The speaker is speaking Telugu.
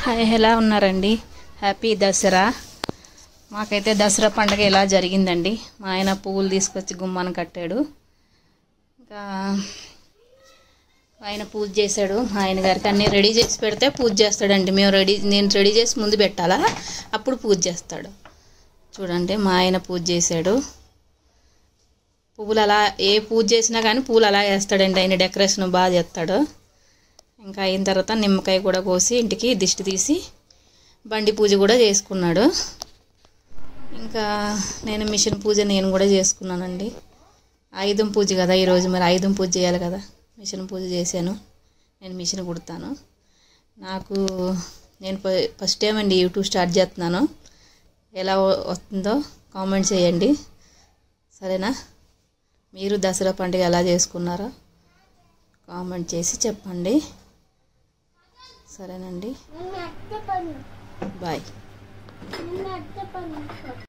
హాయ్ ఎలా ఉన్నారండి హ్యాపీ దసరా మాకైతే దసరా పండగ ఎలా జరిగిందండి మా ఆయన పువ్వులు తీసుకొచ్చి గుమ్మాన కట్టాడు ఇంకా ఆయన పూజ చేశాడు మా ఆయన గారికి అన్నీ రెడీ చేసి పెడితే పూజ చేస్తాడండి మేము రెడీ నేను రెడీ చేసి ముందు పెట్టాలా అప్పుడు పూజ చేస్తాడు చూడండి మా ఆయన పూజ చేశాడు పువ్వులు అలా ఏ పూజ చేసినా కానీ పూలు అలా వేస్తాడండి ఆయన డెకరేషన్ బాగా చేస్తాడు ఇంకా అయిన తర్వాత నిమ్మకాయ కూడా కోసి ఇంటికి దిష్టి తీసి బండి పూజ కూడా చేసుకున్నాడు ఇంకా నేను మిషన్ పూజ నేను కూడా చేసుకున్నానండి ఆయుధం పూజ కదా ఈరోజు మరి ఆయుధం పూజ చేయాలి కదా మిషన్ పూజ చేశాను నేను మిషన్ కుడతాను నాకు నేను ఫ- ఫస్ట్ టైం అండి యూట్యూబ్ స్టార్ట్ చేస్తున్నాను ఎలా వ- వస్తుందో కామెంట్ చేయండి సరేనా మీరు దసరా పండుగ ఎలా చేసుకున్నారో కామెంట్ చేసి చెప్పండి సరేనండి బాయ్